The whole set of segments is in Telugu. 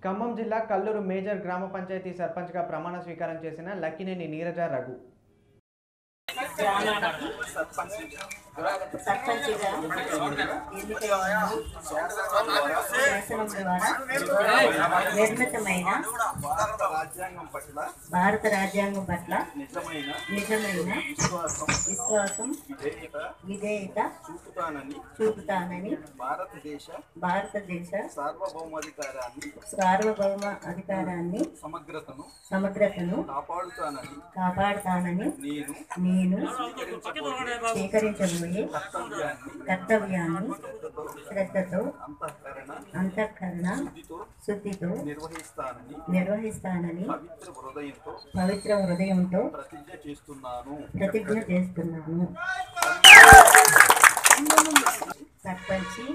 ఖమ్మం జిల్లా కల్లూరు మేజర్ గ్రామ పంచాయతీ సర్పంచ్గా ప్రమాణ స్వీకారం చేసిన లక్కినేని నీరజ రఘు సర్పంచ్గా ఎన్నికైన శాసనం ద్వారా నిర్మితమైన భారత రాజ్యాంగం పట్ల భారత రాజ్యాంగం పట్ల నిజమైన నిజమైన విశ్వాసం విశ్వాసం విధేయత విధేయత చూపుతానని చూపుతానని భారతదేశ భారతదేశ సార్వభౌమాధికారాన్ని సార్వభౌమ అధికారాన్ని సమగ్రతను సమగ్రతను కాపాడుతానని కాపాడుతానని నేను నేను స్వీకరించబోయే స్వీకరించబోయే కర్తవ్యాన్ని కర్తవ్యాన్ని శ్రద్ధతో అంతఃకరణ అంతఃకరణ శుద్ధితో శుద్ధితో నిర్వహిస్తానని నిర్వహిస్తానని పవిత్ర హృదయంతో పవిత్ర హృదయంతో ప్రతిజ్ఞ చేస్తున్నాను ప్రతిజ్ఞ చేస్తున్నాను సర్పంచి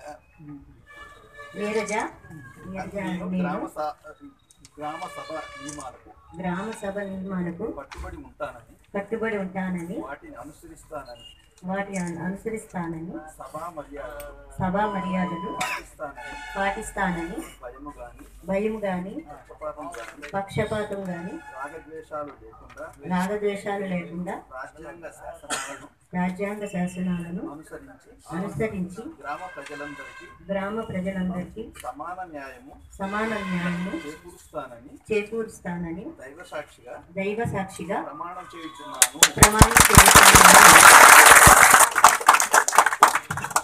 నీరజ నీరజ నేను నేను గ్రామ స- గ్రామ సభ నియమాలకు గ్రామ సభ నిర్మాణకు కట్టుబడి ఉంటానని కట్టుబడి ఉంటానని వాటిని అనుసరిస్తానని వాటి అను- అనుసరిస్తానని సభా మర్యాదలు సభా మర్యాదలు పాటిస్తానని పాటిస్తానని భయము గాని భయం గాని పక్షపాతం గాని పక్షపాతం గాని రాగద్వేషాలు లేకుండా రాగద్వేషాలు లేకుండా రాజ్యాంగ శాసనాలను రాజ్యాంగ శాసనాలను అనుసరించి అనుసరించి గ్రామ ప్రజలందరికీ గ్రామ ప్రజలందరికీ సమాన న్యాయము సమాన న్యాయము చేకూరుస్తానని చేకూరుస్తానని దైవ సాక్షిగా దైవ సాక్షిగా ప్రమాణం చేయుచున్నాను ప్రమాణం చేస్తున్నాను